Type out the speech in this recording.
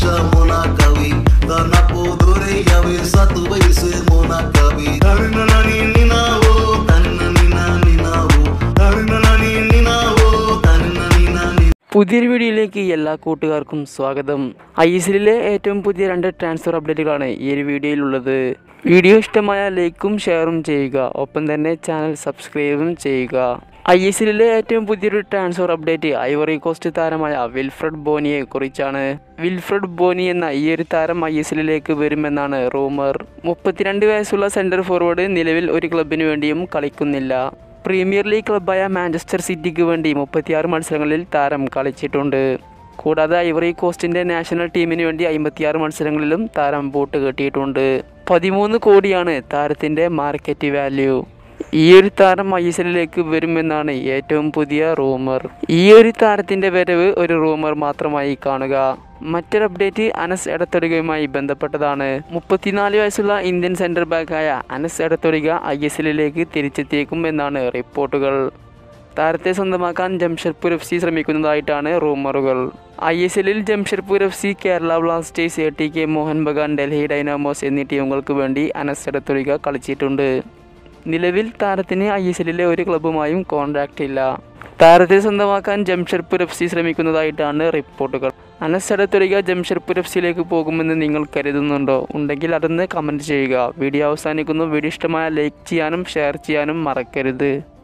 mona kawi Tanapodore yawe satu baise mona kawi Tarina nani ninavo Tarina nina ninavo Tarina nani ninavo Tarina nina ninavo പുതിയൊരു വീഡിയോയിലേക്ക് എല്ലാ കൂട്ടുകാർക്കും സ്വാഗതം I S എല്ലിലെ ഏറ്റവും പുതിയ രണ്ട് ട്രാൻസ്ഫർ അപ്ഡേറ്റുകളാണ് ഈ ഒരു വീഡിയോയിലുള്ളത് വീഡിയോ ഇഷ്ടമായ ലൈക്കും ഷെയറും ചെയ്യുക ഒപ്പം തന്നെ ചാനൽ സബ്സ്ക്രൈബും ചെയ്യുക ഐ എസ് എല്ലിലെ ഏറ്റവും പുതിയൊരു ട്രാൻസ്ഫർ അപ്ഡേറ്റ് ഐവറി കോസ്റ്റ് താരമായ വിൽഫ്രഡ് ബോനിയെ കുറിച്ചാണ് വിൽഫ്രഡ് ബോനി എന്ന ഈ ഒരു താരം ഐ എസ് എല്ലിലേക്ക് വരുമെന്നാണ് റൂമർ മുപ്പത്തിരണ്ട് വയസ്സുള്ള സെൻറ്റർ ഫോർവേഡ് നിലവിൽ ഒരു ക്ലബിന് വേണ്ടിയും കളിക്കുന്നില്ല പ്രീമിയർ ലീഗ് ക്ലബ്ബായ മാഞ്ചസ്റ്റർ സിറ്റിക്ക് വേണ്ടി മുപ്പത്തിയാറ് മത്സരങ്ങളിൽ താരം കളിച്ചിട്ടുണ്ട് കൂടാതെ ഐവറി കോസ്റ്റിൻ്റെ നാഷണൽ ടീമിന് വേണ്ടി അമ്പത്തിയാറ് മത്സരങ്ങളിലും താരം ബൂട്ട് കെട്ടിയിട്ടുണ്ട് പതിമൂന്ന് കോടിയാണ് താരത്തിൻ്റെ മാർക്കറ്റ് വാല്യൂ ഈ ഒരു താരം ഐ എസ് എല്ലിലേക്ക് വരുമെന്നാണ് ഏറ്റവും പുതിയ റൂമർ ഈ ഒരു താരത്തിൻ്റെ വരവ് ഒരു റൂമർ മാത്രമായി കാണുക മറ്റൊരു അപ്ഡേറ്റ് അനസ് എടത്തൊടികയുമായി ബന്ധപ്പെട്ടതാണ് മുപ്പത്തിനാല് വയസ്സുള്ള ഇന്ത്യൻ സെൻറ്റർ ബാക്കായ അനസ് എടത്തൊടിക ഐ എസ് എല്ലിലേക്ക് തിരിച്ചെത്തിയേക്കും എന്നാണ് റിപ്പോർട്ടുകൾ താരത്തെ സ്വന്തമാക്കാൻ ജംഷഡ്പൂർ എഫ് സി ശ്രമിക്കുന്നതായിട്ടാണ് റൂമറുകൾ ഐ എസ് എല്ലിൽ Jamshedpur F C Kerala Blasters A T K Mohun Bagan Delhi Dynamos എന്നീ ടീമുകൾക്ക് വേണ്ടി അനസ് എടത്തൊടിക കളിച്ചിട്ടുണ്ട് നിലവിൽ താരത്തിന് ഐ എസ് എല്ലിലെ ഒരു ക്ലബ്ബുമായും കോൺട്രാക്റ്റ് ഇല്ല താരത്തെ സ്വന്തമാക്കാൻ ജംഷഡ്പൂർ എഫ് സി ശ്രമിക്കുന്നതായിട്ടാണ് റിപ്പോർട്ടുകൾ അനസ് എടത്തൊടിക ജംഷഡ്പൂർ എഫ് സിയിലേക്ക് പോകുമെന്ന് നിങ്ങൾ കരുതുന്നുണ്ടോ ഉണ്ടെങ്കിൽ അതൊന്ന് കമൻറ്റ് ചെയ്യുക വീഡിയോ അവസാനിക്കുന്നു വീഡിയോ ഇഷ്ടമായ ലൈക്ക് ചെയ്യാനും ഷെയർ ചെയ്യാനും മറക്കരുത്